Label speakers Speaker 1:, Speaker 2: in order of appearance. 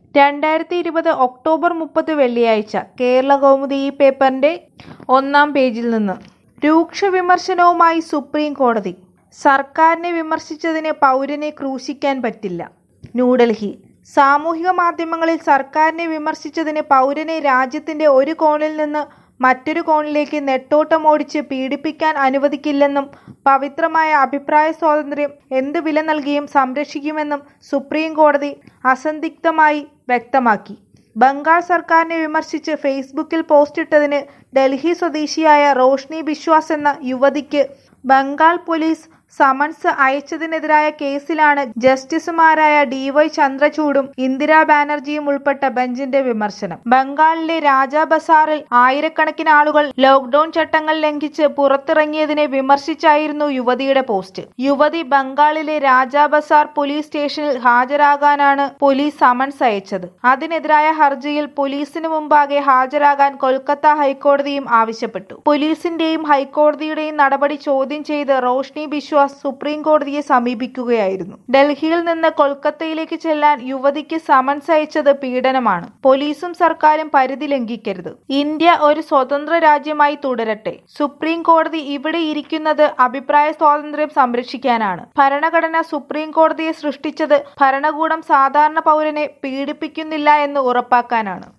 Speaker 1: രണ്ടായിരത്തി ഇരുപത് ഒക്ടോബർ മുപ്പത് വെള്ളിയാഴ്ച കേരള കൗമുദി ഈ പേപ്പറിന്റെ ഒന്നാം പേജിൽ നിന്ന് രൂക്ഷ വിമർശനവുമായി സുപ്രീം കോടതി സർക്കാരിനെ വിമർശിച്ചതിന് പൗരനെ ക്രൂശിക്കാൻ പറ്റില്ല ന്യൂഡൽഹി സാമൂഹിക മാധ്യമങ്ങളിൽ സർക്കാരിനെ വിമർശിച്ചതിന് പൗരനെ രാജ്യത്തിന്റെ ഒരു കോണിൽ നിന്ന് മറ്റൊരു കോണിലേക്ക് നെട്ടോട്ടമോടിച്ച് പീഡിപ്പിക്കാൻ അനുവദിക്കില്ലെന്നും പവിത്രമായ അഭിപ്രായ സ്വാതന്ത്ര്യം എന്ത് വില നൽകിയും സംരക്ഷിക്കുമെന്നും സുപ്രീം കോടതി അസന്ദിഗ്ധമായി വ്യക്തമാക്കി ബംഗാൾ സർക്കാരിനെ വിമർശിച്ച് ഫേസ്ബുക്കിൽ പോസ്റ്റിട്ടതിന് ഡൽഹി സ്വദേശിയായ റോഷ്നി ബിശ്വാസ് എന്ന യുവതിക്ക് ബംഗാൾ പോലീസ് സമൻസ് അയച്ചതിനെതിരായ കേസിലാണ് ജസ്റ്റിസുമാരായ ഡി വൈ ചന്ദ്രചൂഡും ഇന്ദിരാ ബാനർജിയും ഉൾപ്പെട്ട ബെഞ്ചിന്റെ വിമർശനം ബംഗാളിലെ രാജാ ബസാറിൽ ആയിരക്കണക്കിന് ആളുകൾ ലോക്ഡൌൺ ചട്ടങ്ങൾ ലംഘിച്ച് പുറത്തിറങ്ങിയതിനെ വിമർശിച്ചായിരുന്നു യുവതിയുടെ പോസ്റ്റ് യുവതി ബംഗാളിലെ രാജാ ബസാർ പോലീസ് സ്റ്റേഷനിൽ ഹാജരാകാനാണ് പോലീസ് സമൻസ് അയച്ചത് അതിനെതിരായ ഹർജിയിൽ പോലീസിന് മുമ്പാകെ ഹാജരാകാൻ കൊൽക്കത്ത ഹൈക്കോടതിയും ആവശ്യപ്പെട്ടു പോലീസിന്റെയും ഹൈക്കോടതിയുടെയും നടപടി ചോദ്യം ചെയ്ത് റോഷ്നി ബിശ്വാസ് സുപ്രീം കോടതിയെ സമീപിക്കുകയായിരുന്നു ഡൽഹിയിൽ നിന്ന് കൊൽക്കത്തയിലേക്ക് ചെല്ലാൻ യുവതിക്ക് സമൻസ് അയച്ചത് പീഡനമാണ് പോലീസും സർക്കാരും പരിധി ലംഘിക്കരുത് ഇന്ത്യ ഒരു സ്വതന്ത്ര രാജ്യമായി തുടരട്ടെ സുപ്രീം കോടതി ഇവിടെ ഇരിക്കുന്നത് അഭിപ്രായ സ്വാതന്ത്ര്യം സംരക്ഷിക്കാനാണ് ഭരണഘടന സുപ്രീം കോടതിയെ സൃഷ്ടിച്ചത് ഭരണകൂടം സാധാരണ പൗരനെ പീഡിപ്പിക്കുന്നില്ല എന്ന് ഉറപ്പാക്കാനാണ്